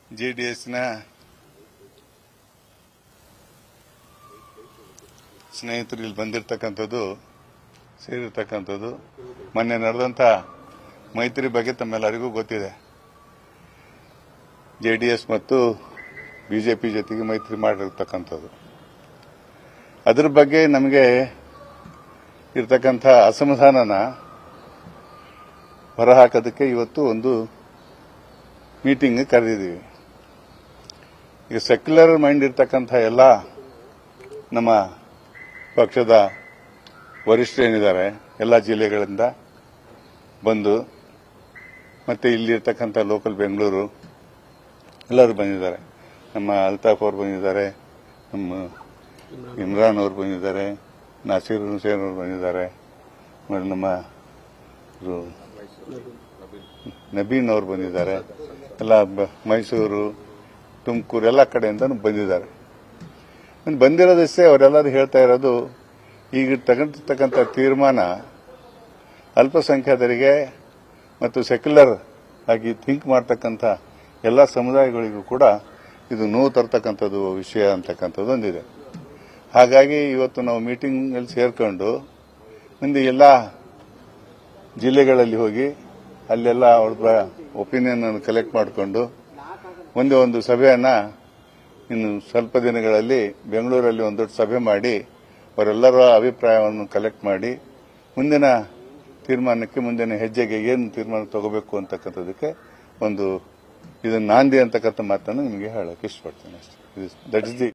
J D ಎಸ್ನ ಸ್ನೇಹಿತರು ಇಲ್ಲಿ ಬಂದಿರತಕ್ಕಂಥದ್ದು ಸೇರಿರ್ತಕ್ಕಂಥದ್ದು ಮೊನ್ನೆ ನಡೆದಂಥ ಮೈತ್ರಿ ಬಗ್ಗೆ ತಮ್ಮೆಲ್ಲರಿಗೂ ಗೊತ್ತಿದೆ ಜೆ ಡಿ ಎಸ್ ಮತ್ತು ಬಿಜೆಪಿ ಜೊತೆಗೆ ಮೈತ್ರಿ ಮಾಡಿರ್ತಕ್ಕಂಥದ್ದು ಅದ್ರ ಬಗ್ಗೆ ನಮಗೆ ಇರ್ತಕ್ಕಂಥ ಅಸಮಾಧಾನನ ಹೊರಹಾಕೋದಕ್ಕೆ ಇವತ್ತು ಒಂದು ಮೀಟಿಂಗ್ ಕರೆದಿದ್ದೀವಿ ಈಗ ಸೆಕ್ಯುಲರ್ ಮೈಂಡ್ ಇರ್ತಕ್ಕಂಥ ಎಲ್ಲ ನಮ್ಮ ಪಕ್ಷದ ವರಿಷ್ಠರೇನಿದ್ದಾರೆ ಎಲ್ಲ ಜಿಲ್ಲೆಗಳಿಂದ ಬಂದು ಮತ್ತೆ ಇಲ್ಲಿರ್ತಕ್ಕಂಥ ಲೋಕಲ್ ಬೆಂಗಳೂರು ಎಲ್ಲರೂ ಬಂದಿದ್ದಾರೆ ನಮ್ಮ ಅಲ್ತಾಫ್ ಅವ್ರು ಬಂದಿದ್ದಾರೆ ನಮ್ಮ ಇಮ್ರಾನ್ ಅವ್ರು ಬಂದಿದ್ದಾರೆ ನಾಸೀರ್ ಹುಸೇನ್ ಅವ್ರು ಬಂದಿದ್ದಾರೆ ಆಮೇಲೆ ನಮ್ಮ ಇವ್ರು ನಬೀನ್ ಅವ್ರು ಬಂದಿದ್ದಾರೆ ಎಲ್ಲ ಬ- ಮೈಸೂರು ತುಮಕೂರು ಎಲ್ಲ ಕಡೆಯಿಂದನೂ ಬಂದಿದ್ದಾರೆ ಇನ್ನು ಬಂದಿರೋದಷ್ಟೇ ಅವರೆಲ್ಲರೂ ಹೇಳ್ತಾ ಇರೋದು ಈಗ ತಗೊಂಡಿರ್ತಕ್ಕಂಥ ತೀರ್ಮಾನ ಅಲ್ಪಸಂಖ್ಯಾತರಿಗೆ ಮತ್ತು ಸೆಕ್ಯುಲರ್ ಆಗಿ ಥಿಂಕ್ ಮಾಡ್ತಕ್ಕಂಥ ಎಲ್ಲ ಸಮುದಾಯಗಳಿಗೂ ಕೂಡ ಇದು ನೋವು ತರ್ತಕ್ಕಂಥದ್ದು ವಿಷಯ ಅಂತಕ್ಕಂಥದ್ದು ಒಂದಿದೆ ಹಾಗಾಗಿ ಇವತ್ತು ನಾವು ಮೀಟಿಂಗಲ್ಲಿ ಸೇರ್ಕೊಂಡು ಮುಂದೆ ಎಲ್ಲ ಜಿಲ್ಲೆಗಳಲ್ಲಿ ಹೋಗಿ ಅಲ್ಲೆಲ್ಲ ಅವ್ರ ಒಪಿನಿಯನ್ ಅನ್ನು ಕಲೆಕ್ಟ್ ಮಾಡಿಕೊಂಡು ಒಂದೇ ಒಂದು ಸಭೆಯನ್ನ ಇನ್ನು ಸ್ವಲ್ಪ ದಿನಗಳಲ್ಲಿ ಬೆಂಗಳೂರಲ್ಲಿ ಒಂದು ದೊಡ್ಡ ಸಭೆ ಮಾಡಿ ಅವರೆಲ್ಲರ ಅಭಿಪ್ರಾಯವನ್ನು ಕಲೆಕ್ಟ್ ಮಾಡಿ ಮುಂದಿನ ತೀರ್ಮಾನಕ್ಕೆ ಮುಂದಿನ ಹೆಜ್ಜೆಗೆ ಏನು ತೀರ್ಮಾನ ತಗೋಬೇಕು ಅಂತಕ್ಕಂಥದಕ್ಕೆ ಒಂದು ಇದು ನಾಂದಿ ಅಂತಕ್ಕಂಥ ಮಾತನ್ನು ನಿಮಗೆ ಹೇಳಕ್ಕೆ ಇಷ್ಟಪಡ್ತೇನೆ ಅಷ್ಟೇ ದಟ್ ಇಸ್ ದಿ